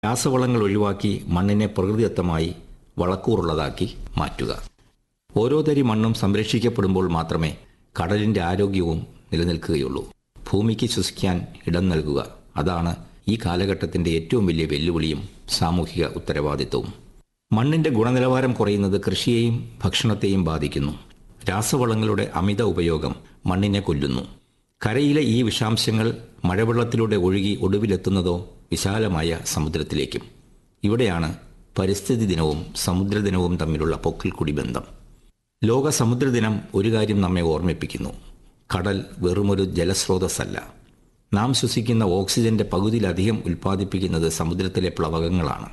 രാസവളങ്ങൾ ഒഴിവാക്കി മണ്ണിനെ പ്രകൃതിദത്തമായി വളക്കൂറുള്ളതാക്കി മാറ്റുക ഓരോ തരി മണ്ണും സംരക്ഷിക്കപ്പെടുമ്പോൾ മാത്രമേ കടലിന്റെ ആരോഗ്യവും നിലനിൽക്കുകയുള്ളൂ ഭൂമിക്ക് ശ്വസിക്കാൻ ഇടം നൽകുക അതാണ് ഈ കാലഘട്ടത്തിന്റെ ഏറ്റവും വലിയ വെല്ലുവിളിയും സാമൂഹിക ഉത്തരവാദിത്വവും മണ്ണിന്റെ ഗുണനിലവാരം കുറയുന്നത് കൃഷിയെയും ഭക്ഷണത്തെയും ബാധിക്കുന്നു രാസവളങ്ങളുടെ അമിത ഉപയോഗം മണ്ണിനെ കൊല്ലുന്നു കരയിലെ ഈ വിഷാംശങ്ങൾ മഴവെള്ളത്തിലൂടെ ഒഴുകി ഒടുവിലെത്തുന്നതോ വിശാലമായ സമുദ്രത്തിലേക്കും ഇവിടെയാണ് പരിസ്ഥിതി ദിനവും സമുദ്രദിനവും തമ്മിലുള്ള പൊക്കിൾക്കുടി ബന്ധം ലോക സമുദ്രദിനം ഒരു കാര്യം നമ്മെ ഓർമ്മിപ്പിക്കുന്നു കടൽ വെറുമൊരു ജലസ്രോതസ്സല്ല നാം ശ്വസിക്കുന്ന ഓക്സിജന്റെ പകുതിയിലധികം ഉൽപ്പാദിപ്പിക്കുന്നത് സമുദ്രത്തിലെ പ്ലവകങ്ങളാണ്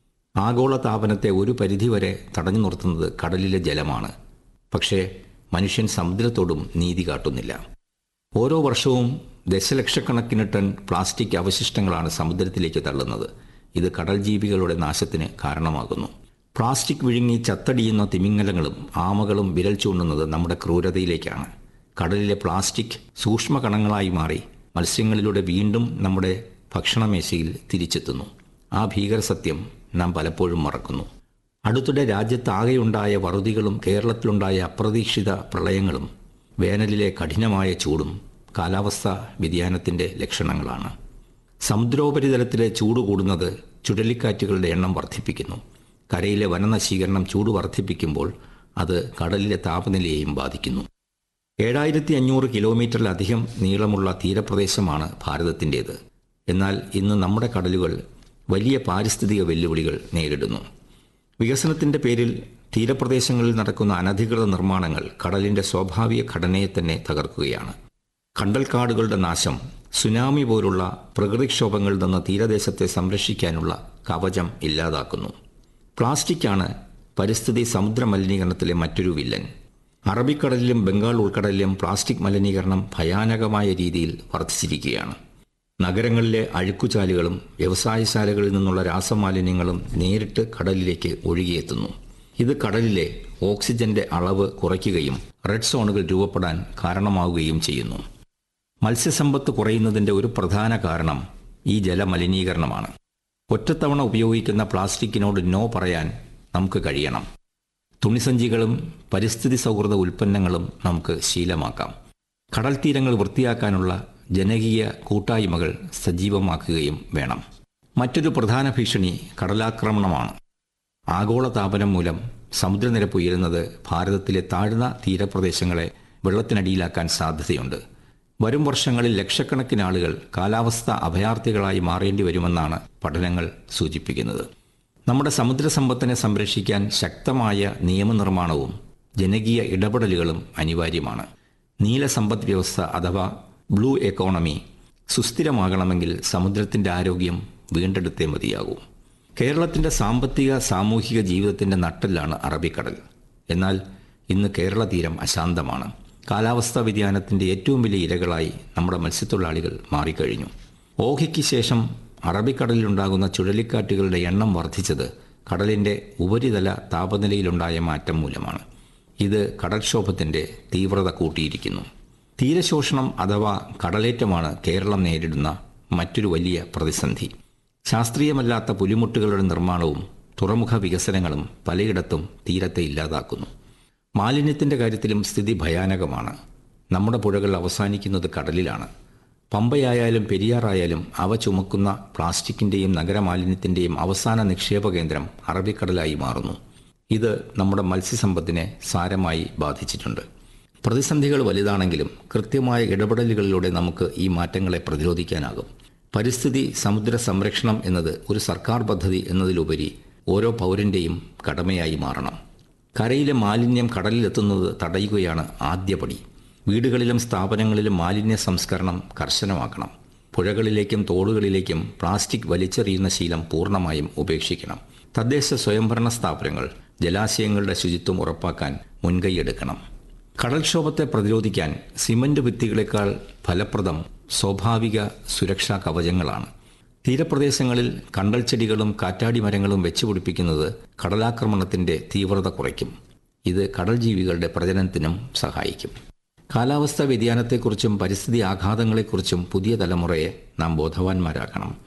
ആഗോള താപനത്തെ ഒരു പരിധിവരെ തടഞ്ഞു നിർത്തുന്നത് കടലിലെ ജലമാണ് പക്ഷേ മനുഷ്യൻ സമുദ്രത്തോടും നീതി കാട്ടുന്നില്ല ഓരോ വർഷവും ദശലക്ഷക്കണക്കിന് ടൺ പ്ലാസ്റ്റിക് അവശിഷ്ടങ്ങളാണ് സമുദ്രത്തിലേക്ക് തള്ളുന്നത് ഇത് കടൽ ജീവികളുടെ നാശത്തിന് കാരണമാകുന്നു പ്ലാസ്റ്റിക് വിഴുങ്ങി ചത്തടിയുന്ന തിമിംഗലങ്ങളും ആമകളും വിരൽ ചൂണ്ടുന്നത് നമ്മുടെ ക്രൂരതയിലേക്കാണ് കടലിലെ പ്ലാസ്റ്റിക് സൂക്ഷ്മകണങ്ങളായി മാറി മത്സ്യങ്ങളിലൂടെ വീണ്ടും നമ്മുടെ ഭക്ഷണമേശയിൽ തിരിച്ചെത്തുന്നു ആ ഭീകരസത്യം നാം പലപ്പോഴും മറക്കുന്നു അടുത്തിടെ രാജ്യത്താകെയുണ്ടായ വറുതികളും കേരളത്തിലുണ്ടായ അപ്രതീക്ഷിത പ്രളയങ്ങളും വേനലിലെ കഠിനമായ ചൂടും കാലാവസ്ഥാ വ്യതിയാനത്തിന്റെ ലക്ഷണങ്ങളാണ് സമുദ്രോപരിതലത്തിലെ ചൂട് കൂടുന്നത് ചുഴലിക്കാറ്റുകളുടെ എണ്ണം വർദ്ധിപ്പിക്കുന്നു കരയിലെ വനനശീകരണം ചൂട് വർദ്ധിപ്പിക്കുമ്പോൾ അത് കടലിലെ താപനിലയെയും ബാധിക്കുന്നു ഏഴായിരത്തി അഞ്ഞൂറ് കിലോമീറ്ററിലധികം നീളമുള്ള തീരപ്രദേശമാണ് ഭാരതത്തിൻ്റേത് എന്നാൽ ഇന്ന് നമ്മുടെ കടലുകൾ വലിയ പാരിസ്ഥിതിക വെല്ലുവിളികൾ നേരിടുന്നു വികസനത്തിന്റെ പേരിൽ തീരപ്രദേശങ്ങളിൽ നടക്കുന്ന അനധികൃത നിർമ്മാണങ്ങൾ കടലിന്റെ സ്വാഭാവിക ഘടനയെ തന്നെ തകർക്കുകയാണ് കണ്ടൽക്കാടുകളുടെ നാശം സുനാമി പോലുള്ള പ്രകൃതിക്ഷോഭങ്ങളിൽ നിന്ന് തീരദേശത്തെ സംരക്ഷിക്കാനുള്ള കവചം ഇല്ലാതാക്കുന്നു പ്ലാസ്റ്റിക്കാണ് പരിസ്ഥിതി സമുദ്ര മലിനീകരണത്തിലെ മറ്റൊരു വില്ലൻ അറബിക്കടലിലും ബംഗാൾ ഉൾക്കടലിലും പ്ലാസ്റ്റിക് മലിനീകരണം ഭയാനകമായ രീതിയിൽ വർദ്ധിച്ചിരിക്കുകയാണ് നഗരങ്ങളിലെ അഴുക്കുചാലുകളും വ്യവസായശാലകളിൽ നിന്നുള്ള രാസമാലിന്യങ്ങളും നേരിട്ട് കടലിലേക്ക് ഒഴുകിയെത്തുന്നു ഇത് കടലിലെ ഓക്സിജന്റെ അളവ് കുറയ്ക്കുകയും റെഡ് സോണുകൾ രൂപപ്പെടാൻ കാരണമാവുകയും ചെയ്യുന്നു മത്സ്യസമ്പത്ത് കുറയുന്നതിന്റെ ഒരു പ്രധാന കാരണം ഈ ജലമലിനീകരണമാണ് ഒറ്റത്തവണ ഉപയോഗിക്കുന്ന പ്ലാസ്റ്റിക്കിനോട് നോ പറയാൻ നമുക്ക് കഴിയണം തുണിസഞ്ചികളും പരിസ്ഥിതി സൗഹൃദ ഉൽപ്പന്നങ്ങളും നമുക്ക് ശീലമാക്കാം കടൽ തീരങ്ങൾ വൃത്തിയാക്കാനുള്ള ജനകീയ കൂട്ടായ്മകൾ സജീവമാക്കുകയും വേണം മറ്റൊരു പ്രധാന ഭീഷണി കടലാക്രമണമാണ് ആഗോള താപനം മൂലം സമുദ്രനിരപ്പ് ഉയരുന്നത് ഭാരതത്തിലെ താഴ്ന്ന തീരപ്രദേശങ്ങളെ വെള്ളത്തിനടിയിലാക്കാൻ സാധ്യതയുണ്ട് വരും വർഷങ്ങളിൽ ലക്ഷക്കണക്കിന് ആളുകൾ കാലാവസ്ഥ അഭയാർത്ഥികളായി മാറേണ്ടി വരുമെന്നാണ് പഠനങ്ങൾ സൂചിപ്പിക്കുന്നത് നമ്മുടെ സമുദ്ര സമ്പത്തിനെ സംരക്ഷിക്കാൻ ശക്തമായ നിയമനിർമ്മാണവും ജനകീയ ഇടപെടലുകളും അനിവാര്യമാണ് നീല സമ്പദ് വ്യവസ്ഥ അഥവാ ബ്ലൂ എക്കോണമി സുസ്ഥിരമാകണമെങ്കിൽ സമുദ്രത്തിന്റെ ആരോഗ്യം വീണ്ടെടുത്തേ മതിയാകൂ കേരളത്തിന്റെ സാമ്പത്തിക സാമൂഹിക ജീവിതത്തിന്റെ നട്ടെല്ലാണ് അറബിക്കടൽ എന്നാൽ ഇന്ന് കേരള തീരം അശാന്തമാണ് കാലാവസ്ഥാ വ്യതിയാനത്തിന്റെ ഏറ്റവും വലിയ ഇരകളായി നമ്മുടെ മത്സ്യത്തൊഴിലാളികൾ മാറിക്കഴിഞ്ഞു ഓഹയ്ക്ക് ശേഷം അറബിക്കടലിലുണ്ടാകുന്ന ചുഴലിക്കാറ്റുകളുടെ എണ്ണം വർദ്ധിച്ചത് കടലിന്റെ ഉപരിതല താപനിലയിലുണ്ടായ മാറ്റം മൂലമാണ് ഇത് കടൽക്ഷോഭത്തിന്റെ തീവ്രത കൂട്ടിയിരിക്കുന്നു തീരശോഷണം അഥവാ കടലേറ്റമാണ് കേരളം നേരിടുന്ന മറ്റൊരു വലിയ പ്രതിസന്ധി ശാസ്ത്രീയമല്ലാത്ത പുലിമുട്ടുകളുടെ നിർമ്മാണവും തുറമുഖ വികസനങ്ങളും പലയിടത്തും തീരത്തെ ഇല്ലാതാക്കുന്നു മാലിന്യത്തിന്റെ കാര്യത്തിലും സ്ഥിതി ഭയാനകമാണ് നമ്മുടെ പുഴകൾ അവസാനിക്കുന്നത് കടലിലാണ് പമ്പയായാലും പെരിയാറായാലും അവ ചുമക്കുന്ന പ്ലാസ്റ്റിക്കിന്റെയും നഗരമാലിന്യത്തിന്റെയും അവസാന നിക്ഷേപ കേന്ദ്രം അറബിക്കടലായി മാറുന്നു ഇത് നമ്മുടെ മത്സ്യസമ്പത്തിനെ സാരമായി ബാധിച്ചിട്ടുണ്ട് പ്രതിസന്ധികൾ വലുതാണെങ്കിലും കൃത്യമായ ഇടപെടലുകളിലൂടെ നമുക്ക് ഈ മാറ്റങ്ങളെ പ്രതിരോധിക്കാനാകും പരിസ്ഥിതി സമുദ്ര സംരക്ഷണം എന്നത് ഒരു സർക്കാർ പദ്ധതി എന്നതിലുപരി ഓരോ പൗരന്റെയും കടമയായി മാറണം കരയിലെ മാലിന്യം കടലിലെത്തുന്നത് തടയുകയാണ് ആദ്യപടി വീടുകളിലും സ്ഥാപനങ്ങളിലും മാലിന്യ സംസ്കരണം കർശനമാക്കണം പുഴകളിലേക്കും തോടുകളിലേക്കും പ്ലാസ്റ്റിക് വലിച്ചെറിയുന്ന ശീലം പൂർണ്ണമായും ഉപേക്ഷിക്കണം തദ്ദേശ സ്വയംഭരണ സ്ഥാപനങ്ങൾ ജലാശയങ്ങളുടെ ശുചിത്വം ഉറപ്പാക്കാൻ മുൻകൈയെടുക്കണം കടൽക്ഷോഭത്തെ പ്രതിരോധിക്കാൻ സിമന്റ് ഭിത്തികളെക്കാൾ ഫലപ്രദം സ്വാഭാവിക സുരക്ഷാ കവചങ്ങളാണ് തീരപ്രദേശങ്ങളിൽ കണ്ടൽ ചെടികളും കാറ്റാടി മരങ്ങളും വെച്ചുപിടിപ്പിക്കുന്നത് കടലാക്രമണത്തിന്റെ തീവ്രത കുറയ്ക്കും ഇത് കടൽ ജീവികളുടെ പ്രജനനത്തിനും സഹായിക്കും കാലാവസ്ഥാ വ്യതിയാനത്തെക്കുറിച്ചും പരിസ്ഥിതി ആഘാതങ്ങളെക്കുറിച്ചും പുതിയ തലമുറയെ നാം ബോധവാന്മാരാക്കണം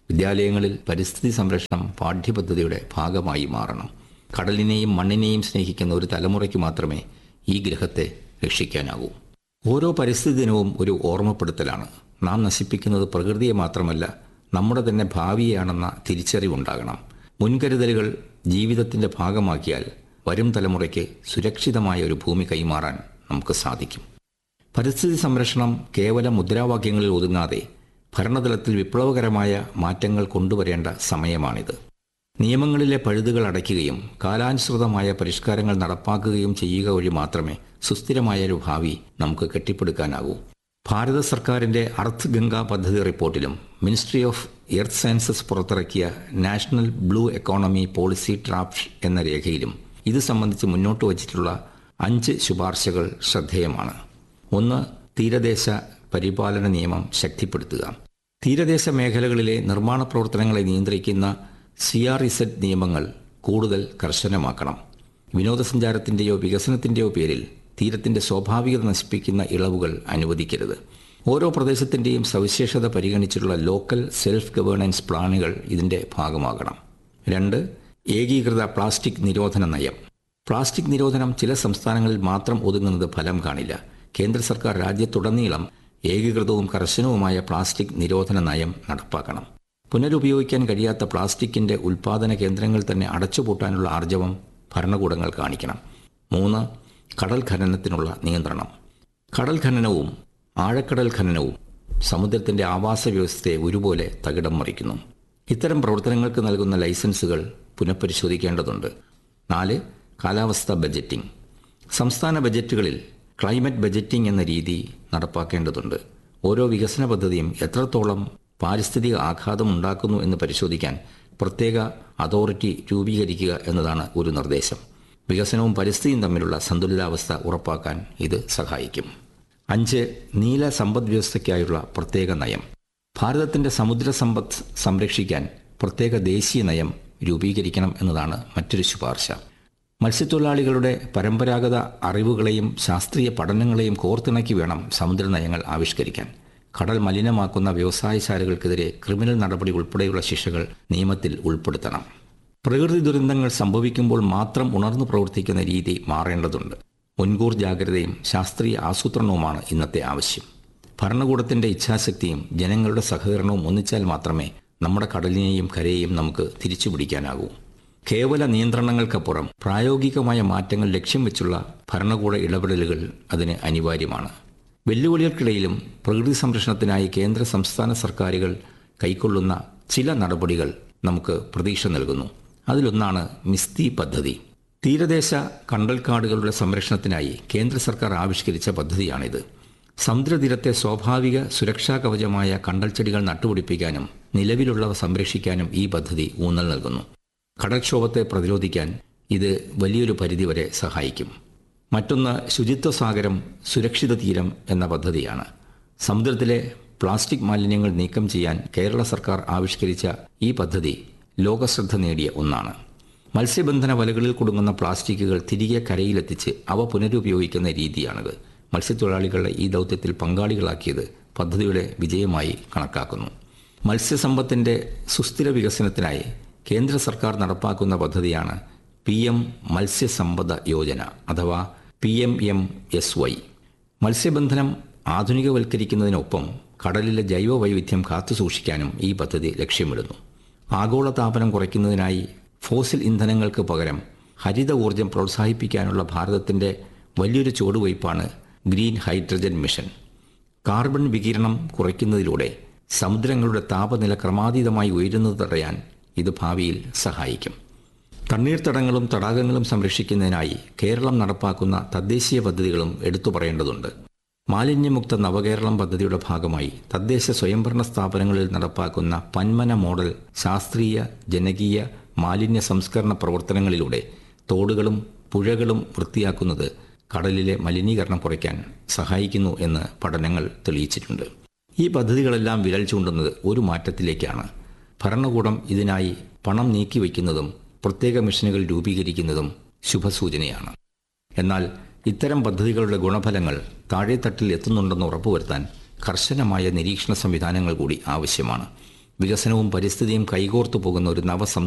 വിദ്യാലയങ്ങളിൽ പരിസ്ഥിതി സംരക്ഷണം പാഠ്യപദ്ധതിയുടെ ഭാഗമായി മാറണം കടലിനെയും മണ്ണിനെയും സ്നേഹിക്കുന്ന ഒരു തലമുറയ്ക്ക് മാത്രമേ ഈ ഗ്രഹത്തെ രക്ഷിക്കാനാകൂ ഓരോ പരിസ്ഥിതി ദിനവും ഒരു ഓർമ്മപ്പെടുത്തലാണ് നാം നശിപ്പിക്കുന്നത് പ്രകൃതിയെ മാത്രമല്ല നമ്മുടെ തന്നെ ഭാവിയെയാണെന്ന തിരിച്ചറിവുണ്ടാകണം മുൻകരുതലുകൾ ജീവിതത്തിന്റെ ഭാഗമാക്കിയാൽ വരും തലമുറയ്ക്ക് സുരക്ഷിതമായ ഒരു ഭൂമി കൈമാറാൻ നമുക്ക് സാധിക്കും പരിസ്ഥിതി സംരക്ഷണം കേവലം മുദ്രാവാക്യങ്ങളിൽ ഒതുങ്ങാതെ ഭരണതലത്തിൽ വിപ്ലവകരമായ മാറ്റങ്ങൾ കൊണ്ടുവരേണ്ട സമയമാണിത് നിയമങ്ങളിലെ പഴുതുകൾ അടയ്ക്കുകയും കാലാനുസൃതമായ പരിഷ്കാരങ്ങൾ നടപ്പാക്കുകയും ചെയ്യുക വഴി മാത്രമേ സുസ്ഥിരമായ ഒരു ഭാവി നമുക്ക് കെട്ടിപ്പടുക്കാനാകൂ ഭാരത സർക്കാരിന്റെ അർത്ത് ഗംഗ പദ്ധതി റിപ്പോർട്ടിലും മിനിസ്ട്രി ഓഫ് എർത്ത് സയൻസസ് പുറത്തിറക്കിയ national blue economy policy draft എന്ന രേഖയിലും ഇത് സംബന്ധിച്ച് മുന്നോട്ട് വച്ചിട്ടുള്ള അഞ്ച് ശുപാർശകൾ ശ്രദ്ധേയമാണ് ഒന്ന് തീരദേശ പരിപാലന നിയമം ശക്തിപ്പെടുത്തുക തീരദേശ മേഖലകളിലെ നിർമ്മാണ പ്രവർത്തനങ്ങളെ നിയന്ത്രിക്കുന്ന സി ആർ ഇസഡ് നിയമങ്ങൾ കൂടുതൽ കർശനമാക്കണം വിനോദസഞ്ചാരത്തിന്റെയോ വികസനത്തിന്റെയോ പേരിൽ തീരത്തിന്റെ സ്വാഭാവികത നശിപ്പിക്കുന്ന ഇളവുകൾ അനുവദിക്കരുത് ഓരോ പ്രദേശത്തിന്റെയും സവിശേഷത പരിഗണിച്ചിട്ടുള്ള ലോക്കൽ സെൽഫ് ഗവേണൻസ് പ്ലാനുകൾ ഇതിന്റെ ഭാഗമാകണം രണ്ട് ഏകീകൃത പ്ലാസ്റ്റിക് നിരോധന നയം പ്ലാസ്റ്റിക് നിരോധനം ചില സംസ്ഥാനങ്ങളിൽ മാത്രം ഒതുങ്ങുന്നത് ഫലം കാണില്ല കേന്ദ്ര സർക്കാർ രാജ്യത്തുടനീളം ഏകീകൃതവും കർശനവുമായ പ്ലാസ്റ്റിക് നിരോധന നയം നടപ്പാക്കണം പുനരുപയോഗിക്കാൻ കഴിയാത്ത പ്ലാസ്റ്റിക്കിന്റെ ഉൽപാദന കേന്ദ്രങ്ങൾ തന്നെ അടച്ചുപൂട്ടാനുള്ള ആർജവം ഭരണകൂടങ്ങൾ കാണിക്കണം മൂന്ന് കടൽ ഖനനത്തിനുള്ള നിയന്ത്രണം കടൽ ഖനനവും ആഴക്കടൽ ഖനനവും സമുദ്രത്തിന്റെ ആവാസ വ്യവസ്ഥയെ ഒരുപോലെ തകിടം മറിക്കുന്നു ഇത്തരം പ്രവർത്തനങ്ങൾക്ക് നൽകുന്ന ലൈസൻസുകൾ പുനഃപരിശോധിക്കേണ്ടതുണ്ട് നാല് കാലാവസ്ഥാ ബജറ്റിംഗ് സംസ്ഥാന ബജറ്റുകളിൽ ക്ലൈമറ്റ് ബജറ്റിംഗ് എന്ന രീതി നടപ്പാക്കേണ്ടതുണ്ട് ഓരോ വികസന പദ്ധതിയും എത്രത്തോളം പാരിസ്ഥിതിക ആഘാതം ഉണ്ടാക്കുന്നു എന്ന് പരിശോധിക്കാൻ പ്രത്യേക അതോറിറ്റി രൂപീകരിക്കുക എന്നതാണ് ഒരു നിർദ്ദേശം വികസനവും പരിസ്ഥിതിയും തമ്മിലുള്ള സന്തുലിതാവസ്ഥ ഉറപ്പാക്കാൻ ഇത് സഹായിക്കും അഞ്ച് നീല സമ്പദ് വ്യവസ്ഥയ്ക്കായുള്ള പ്രത്യേക നയം ഭാരതത്തിന്റെ സമുദ്ര സമ്പത്ത് സംരക്ഷിക്കാൻ പ്രത്യേക ദേശീയ നയം രൂപീകരിക്കണം എന്നതാണ് മറ്റൊരു ശുപാർശ മത്സ്യത്തൊഴിലാളികളുടെ പരമ്പരാഗത അറിവുകളെയും ശാസ്ത്രീയ പഠനങ്ങളെയും കോർത്തിണക്കി വേണം സമുദ്ര നയങ്ങൾ ആവിഷ്കരിക്കാൻ കടൽ മലിനമാക്കുന്ന വ്യവസായശാലകൾക്കെതിരെ ക്രിമിനൽ നടപടി ഉൾപ്പെടെയുള്ള ശിക്ഷകൾ നിയമത്തിൽ ഉൾപ്പെടുത്തണം പ്രകൃതി ദുരന്തങ്ങൾ സംഭവിക്കുമ്പോൾ മാത്രം ഉണർന്നു പ്രവർത്തിക്കുന്ന രീതി മാറേണ്ടതുണ്ട് മുൻകൂർ ജാഗ്രതയും ശാസ്ത്രീയ ആസൂത്രണവുമാണ് ഇന്നത്തെ ആവശ്യം ഭരണകൂടത്തിന്റെ ഇച്ഛാശക്തിയും ജനങ്ങളുടെ സഹകരണവും ഒന്നിച്ചാൽ മാത്രമേ നമ്മുടെ കടലിനെയും കരയെയും നമുക്ക് തിരിച്ചുപിടിക്കാനാകൂ കേവല നിയന്ത്രണങ്ങൾക്കപ്പുറം പ്രായോഗികമായ മാറ്റങ്ങൾ ലക്ഷ്യം വെച്ചുള്ള ഭരണകൂട ഇടപെടലുകൾ അതിന് അനിവാര്യമാണ് വെല്ലുവിളികൾക്കിടയിലും പ്രകൃതി സംരക്ഷണത്തിനായി കേന്ദ്ര സംസ്ഥാന സർക്കാരുകൾ കൈക്കൊള്ളുന്ന ചില നടപടികൾ നമുക്ക് പ്രതീക്ഷ നൽകുന്നു അതിലൊന്നാണ് മിസ്തി പദ്ധതി തീരദേശ കണ്ടൽക്കാടുകളുടെ സംരക്ഷണത്തിനായി കേന്ദ്ര സർക്കാർ ആവിഷ്കരിച്ച പദ്ധതിയാണിത് സമുദ്രതീരത്തെ സ്വാഭാവിക സുരക്ഷാ കവചമായ കണ്ടൽച്ചെടികൾ നട്ടുപിടിപ്പിക്കാനും നിലവിലുള്ളവ സംരക്ഷിക്കാനും ഈ പദ്ധതി ഊന്നൽ നൽകുന്നു കടൽക്ഷോഭത്തെ പ്രതിരോധിക്കാൻ ഇത് വലിയൊരു പരിധിവരെ സഹായിക്കും മറ്റൊന്ന് ശുചിത്വ സാഗരം സുരക്ഷിത തീരം എന്ന പദ്ധതിയാണ് സമുദ്രത്തിലെ പ്ലാസ്റ്റിക് മാലിന്യങ്ങൾ നീക്കം ചെയ്യാൻ കേരള സർക്കാർ ആവിഷ്കരിച്ച ഈ പദ്ധതി ലോകശ്രദ്ധ നേടിയ ഒന്നാണ് മത്സ്യബന്ധന വലകളിൽ കുടുങ്ങുന്ന പ്ലാസ്റ്റിക്കുകൾ തിരികെ കരയിലെത്തിച്ച് അവ പുനരുപയോഗിക്കുന്ന രീതിയാണിത് മത്സ്യത്തൊഴിലാളികളെ ഈ ദൗത്യത്തിൽ പങ്കാളികളാക്കിയത് പദ്ധതിയുടെ വിജയമായി കണക്കാക്കുന്നു മത്സ്യസമ്പത്തിന്റെ സുസ്ഥിര വികസനത്തിനായി കേന്ദ്ര സർക്കാർ നടപ്പാക്കുന്ന പദ്ധതിയാണ് പി എം മത്സ്യസമ്പദ യോജന അഥവാ P M M S Y മത്സ്യബന്ധനം ആധുനികവൽക്കരിക്കുന്നതിനൊപ്പം കടലിലെ ജൈവ വൈവിധ്യം കാത്തുസൂക്ഷിക്കാനും ഈ പദ്ധതി ലക്ഷ്യമിടുന്നു ആഗോളതാപനം കുറയ്ക്കുന്നതിനായി ഫോസിൽ ഇന്ധനങ്ങൾക്ക് പകരം ഹരിത ഊർജം പ്രോത്സാഹിപ്പിക്കാനുള്ള ഭാരതത്തിന്റെ വലിയൊരു ചുവടുവയ്പ്പാണ് ഗ്രീൻ ഹൈഡ്രജൻ മിഷൻ കാർബൺ വികിരണം കുറയ്ക്കുന്നതിലൂടെ സമുദ്രങ്ങളുടെ താപനില ക്രമാതീതമായി ഉയരുന്നത് തടയാൻ ഇത് ഭാവിയിൽ സഹായിക്കും തണ്ണീർത്തടങ്ങളും തടാകങ്ങളും സംരക്ഷിക്കുന്നതിനായി കേരളം നടപ്പാക്കുന്ന തദ്ദേശീയ പദ്ധതികളും എടുത്തു പറയേണ്ടതുണ്ട് മാലിന്യമുക്ത നവകേരളം പദ്ധതിയുടെ ഭാഗമായി തദ്ദേശ സ്വയംഭരണ സ്ഥാപനങ്ങളിൽ നടപ്പാക്കുന്ന പന്മന മോഡൽ ശാസ്ത്രീയ ജനകീയ മാലിന്യ സംസ്കരണ പ്രവർത്തനങ്ങളിലൂടെ തോടുകളും പുഴകളും വൃത്തിയാക്കുന്നത് കടലിലെ മലിനീകരണം കുറയ്ക്കാൻ സഹായിക്കുന്നു എന്ന് പഠനങ്ങൾ തെളിയിച്ചിട്ടുണ്ട് ഈ പദ്ധതികളെല്ലാം വിരൽ ചൂണ്ടുന്നത് ഒരു മാറ്റത്തിലേക്കാണ് ഭരണകൂടം ഇതിനായി പണം നീക്കിവെക്കുന്നതും പ്രത്യേക മിഷനുകൾ രൂപീകരിക്കുന്നതും ശുഭസൂചനയാണ് എന്നാൽ ഇത്തരം പദ്ധതികളുടെ ഗുണഫലങ്ങൾ താഴെത്തട്ടിൽ എത്തുന്നുണ്ടെന്ന് ഉറപ്പുവരുത്താൻ കർശനമായ നിരീക്ഷണ സംവിധാനങ്ങൾ കൂടി ആവശ്യമാണ് വികസനവും പരിസ്ഥിതിയും കൈകോർത്തു പോകുന്ന ഒരു നവ